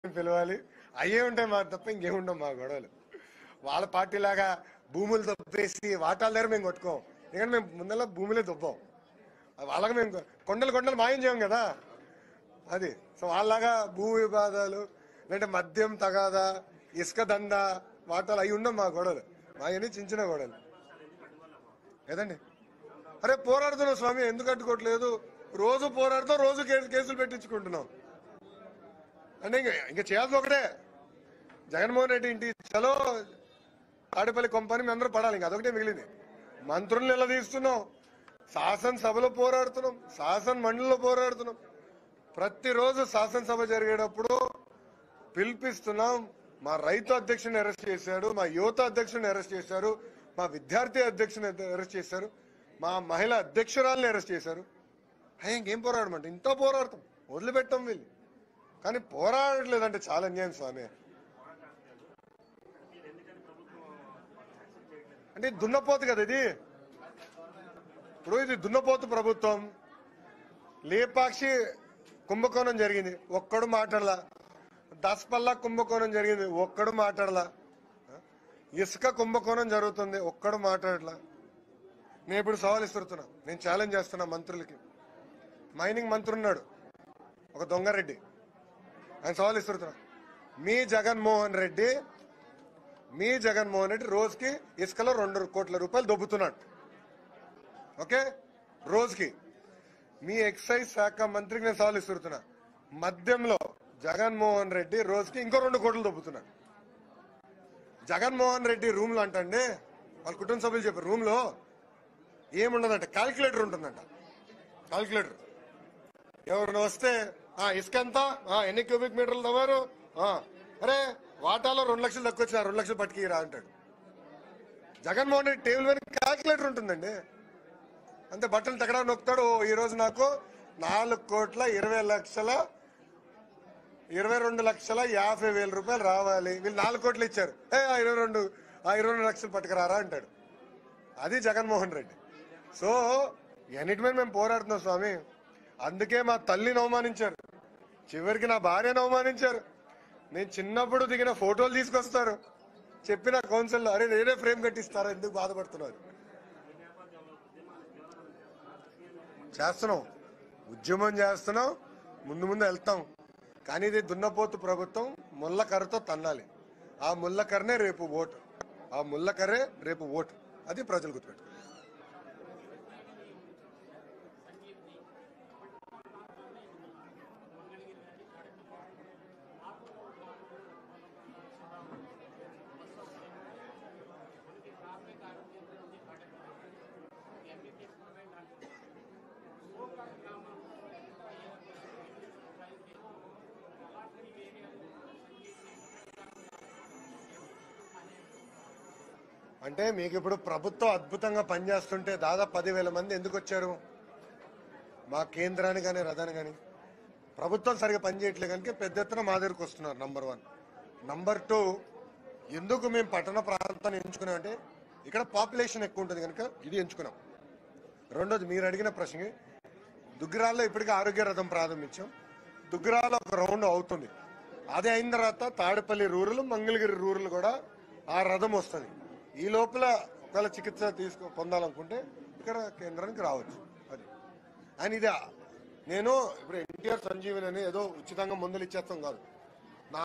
పిలవాలి అయ్యే ఉంటాయి మా తప్ప ఇంకేముంటాం మా గొడవలు వాళ్ళ పార్టీ లాగా భూములు దొబ్బేసి వాటాల దగ్గర మేము కొట్టుకోం ఎందుకంటే మేము ముందర భూములే దొబ్బాం వాళ్ళగా మేము కొండలు కొండలు మాయం చేయం కదా అది సో వాళ్ళలాగా భూ వివాదాలు లేదంటే మద్యం తగాదా ఇసుక దంద వాటాలు అవి ఉండవు మా గొడవలు మా అన్ని చిన్న చిన్న గొడవలు కదండి అరే పోరాడుతున్నాం స్వామి ఎందుకు అడ్డుకోవట్లేదు రోజు పోరాడుతాం రోజు కేసు కేసులు పెట్టించుకుంటున్నాం అంటే ఇంకా ఇంకా చేయాల్సి ఒకటే జగన్మోహన్ రెడ్డి ఇంటి చలో తాడేపల్లి కొంపని మేము అందరూ పడాలి ఇంకా అదొకటే మిగిలింది మంత్రులు నిలదీస్తున్నాం శాసనసభలో పోరాడుతున్నాం శాసన మండలిలో పోరాడుతున్నాం ప్రతిరోజు శాసనసభ జరిగేటప్పుడు పిలిపిస్తున్నాం మా రైతు అధ్యక్షుని అరెస్ట్ చేశారు మా యువత అధ్యక్షుని అరెస్ట్ చేశారు మా విద్యార్థి అధ్యక్షుని అరెస్ట్ చేశారు మా మహిళా అధ్యక్షురాలని అరెస్ట్ చేశారు అయ్యా ఇంకేం పోరాడమంటే ఇంత పోరాడతాం వదిలిపెట్టాం వీళ్ళు కానీ పోరాడట్లేదంటే చాలా అన్యాయం స్వామి అంటే ఇది దున్నపోతు కదా ఇది ఇప్పుడు ఇది దున్నపోతు ప్రభుత్వం లేపాక్షి కుంభకోణం జరిగింది ఒక్కడు మాట్లాడలా దసపల్లా కుంభకోణం జరిగింది ఒక్కడు మాట్లాడలా ఇసుక కుంభకోణం జరుగుతుంది ఒక్కడు మాట్లాడలా నేను ఇప్పుడు సవాల్ ఇస్తున్నా నేను ఛాలెంజ్ చేస్తున్నా మంత్రులకి మైనింగ్ మంత్రి ఉన్నాడు ఒక దొంగరెడ్డి ఆయన సవాల్ ఇస్తున్నా మీ జగన్మోహన్ రెడ్డి మీ జగన్మోహన్ రెడ్డి రోజుకి ఇసుకలో రెండు కోట్ల రూపాయలు దొబ్బుతున్నాడు ఓకే రోజుకి మీ ఎక్సైజ్ శాఖ మంత్రికి నేను సవాల్ ఇస్తున్నా మద్యంలో జగన్మోహన్ రెడ్డి రోజుకి ఇంకో రెండు కోట్లు దొబ్బుతున్నాడు జగన్మోహన్ రెడ్డి రూమ్ లో అంటండి వాళ్ళ కుటుంబ సభ్యులు చెప్పారు రూమ్ లో ఏముండదంట క్యాల్కులేటర్ ఉంటుందంట క్యాల్కులేటర్ ఎవరైనా వస్తే ఆ ఇసుక ఎంత ఆ, ఎన్ని క్యూబిక్ మీటర్లు తవ్వారు ఆ, అరే వాటాలో రెండు లక్షలు తక్కువ వచ్చిన రెండు లక్షలు పట్టుకిరా అంటాడు జగన్మోహన్ రెడ్డి టేబుల్ మీద క్యాల్కులేటర్ ఉంటుందండి అంతే బట్టలు తగ్గడా నొక్కుతాడు ఓ, ఈ రోజు నాకు నాలుగు కోట్ల ఇరవై లక్షల ఇరవై రెండు లక్షల యాభై వేల రూపాయలు రావాలి వీళ్ళు నాలుగు కోట్లు ఇచ్చారు ఏ ఆ ఇరవై రెండు ఆ ఇరవై రెండు లక్షలు పట్టుకురారా అంటాడు అది జగన్మోహన్ రెడ్డి సో ఎన్నిటి మీద మేము పోరాడుతున్నాం స్వామి అందుకే మా తల్లిని అవమానించారు చివరికి నా భార్యను అవమానించారు నేను చిన్నప్పుడు దిగిన ఫోటోలు తీసుకొస్తారు చెప్పిన కౌన్సిల్లో అరే నేనే ఫ్రేమ్ కట్టిస్తారా ఎందుకు బాధపడుతున్నారు చేస్తున్నాం ఉద్యమం చేస్తున్నాం ముందు ముందు వెళ్తాం కానీ ఇది దున్నపోతు ప్రభుత్వం ముళ్ళకర్రతో తన్నాలి ఆ ముళ్ళకర్రే రేపు ఓటు ఆ ముళ్ళకర్రే రేపు ఓటు అది ప్రజలు గుర్తుపెట్టు అంటే మీకు ఇప్పుడు ప్రభుత్వం అద్భుతంగా పనిచేస్తుంటే దాదాపు పదివేల మంది ఎందుకు వచ్చారు మా కేంద్రాన్ని కానీ రథాన్ని కానీ ప్రభుత్వం సరిగా పనిచేయట్లేదు కనుక పెద్ద ఎత్తున మా దగ్గరకు వస్తున్నారు నంబర్ వన్ నంబర్ టూ ఎందుకు మేము పట్టణ ప్రాంతాన్ని ఎంచుకున్నాం అంటే ఇక్కడ పాపులేషన్ ఎక్కువ ఉంటుంది కనుక ఇది ఎంచుకున్నాం రెండోది మీరు అడిగిన ప్రశ్న దుగ్గిరాల్లో ఇప్పటికే ఆరోగ్య రథం ప్రారంభించాం దుగ్గిరాల్లో ఒక రౌండ్ అవుతుంది అది అయిన తర్వాత తాడేపల్లి రూరల్ మంగళగిరి రూరల్ కూడా ఆ రథం వస్తుంది ఈ లోపల ఒకవేళ చికిత్స తీసుకో పొందాలనుకుంటే ఇక్కడ కేంద్రానికి రావచ్చు అది అండ్ ఇది నేను ఇప్పుడు ఎన్టీఆర్ సంజీవని అని ఏదో ఉచితంగా మందులు ఇచ్చేస్తాం కాదు